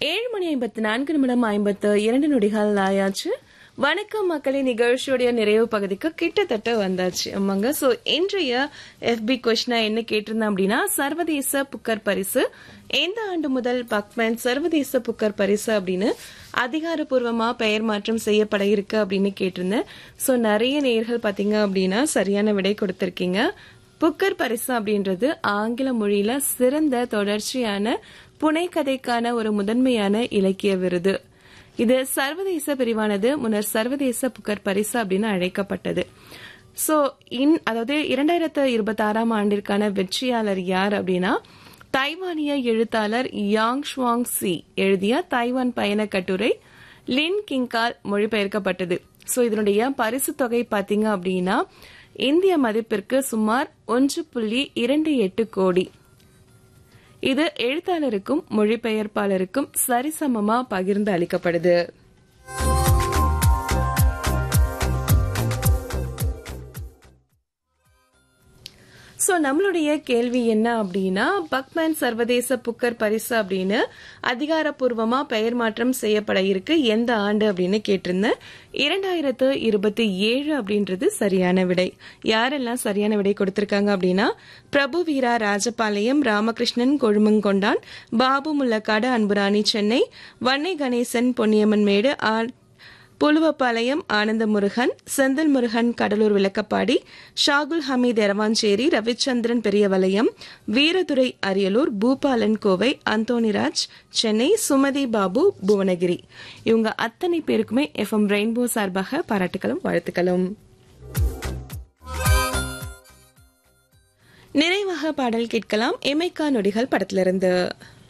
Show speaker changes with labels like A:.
A: ஏழு மணி ஐம்பத்து நான்கு நிமிடம் ஐம்பத்து இரண்டு நொடிகள் ஆயாச்சு வணக்கம் மக்களே நிகழ்ச்சியுடைய நிறைவு பகுதிக்கு கிட்டத்தட்ட வந்தாச்சு ஆமாங்க சோ இன்றைய எஃபி கொஸ்டினா என்ன கேட்டிருந்தேன் அப்படின்னா சர்வதேச புக்கர் பரிசு எந்த ஆண்டு முதல் பக்மேன் சர்வதேச புக்கர் பரிசு அப்படின்னு அதிகாரப்பூர்வமா பெயர் மாற்றம் செய்யப்பட இருக்கு அப்படின்னு கேட்டிருந்தேன் சோ நிறைய நேர்கள் பாத்தீங்க அப்படின்னா சரியான விடை கொடுத்திருக்கீங்க புக்கர் பரிசு அப்படின்றது ஆங்கில மொழியில சிறந்த தொடர்ச்சியான புனைக்கதைக்கான ஒரு முதன்மையான இலக்கிய விருது இது சர்வதேச பிரிவானது முன்னர் சர்வதேச புக்கர் பரிசு அப்படின்னு அழைக்கப்பட்டது சோ இன் அதாவது இரண்டாயிரத்து இருபத்தி ஆறாம் ஆண்டிற்கான வெற்றியாளர் யார் அப்படின்னா தைவானிய எழுத்தாளர் யாங் ஷுவாங் சி எழுதிய தைவான் பயண கட்டுரை லின் கிங்கால் மொழிபெயர்க்கப்பட்டது சோ இதனுடைய பரிசு தொகை பாத்தீங்க அப்படின்னா இந்திய மதிப்பிற்கு சுமார் ஒன்று புள்ளி இரண்டு எட்டு கோடி இது எழுத்தாளருக்கும் மொழிபெயர்ப்பாளருக்கும் சரிசமமா பகிர்ந்து அளிக்கப்படுது சோ நம்மளுடைய கேள்வி என்ன அப்படின்னா பக்மேன் சர்வதேச புக்கர் பரிசு அப்படின்னு அதிகாரப்பூர்வமா பெயர் மாற்றம் செய்யப்பட இருக்கு எந்த ஆண்டு அப்படின்னு கேட்டிருந்தேன் இரண்டாயிரத்து இருபத்தி ஏழு அப்படின்றது சரியான விடை யாரெல்லாம் சரியான விடை கொடுத்திருக்காங்க அப்படின்னா பிரபு வீரா ராஜபாளையம் ராமகிருஷ்ணன் கொழுமங்கொண்டான் பாபு முல்லக்காடு அன்புராணி சென்னை வன்னை கணேசன் பொன்னியம்மன் மேடு ஆர் புலுவப்பாளையம் ஆனந்த முருகன் செந்தில் முருகன் கடலூர் விளக்கப்பாடி ஷாகுல் ஹமீத் எரவாஞ்சேரி ரவிச்சந்திரன் பெரியவலயம் வீரதுரை அரியலூர் பூபாலன் கோவை அந்தோனிராஜ் சென்னை சுமதி பாபு புவனகிரி இவங்க அத்தனை பேருக்குமே எஃப்எம் ரெயின்போ சார்பாக பாராட்டுகளும் வாழ்த்துக்களும் நிறைவாக பாடல் கேட்கலாம் எமைக்கா நொடிகள் படத்திலிருந்து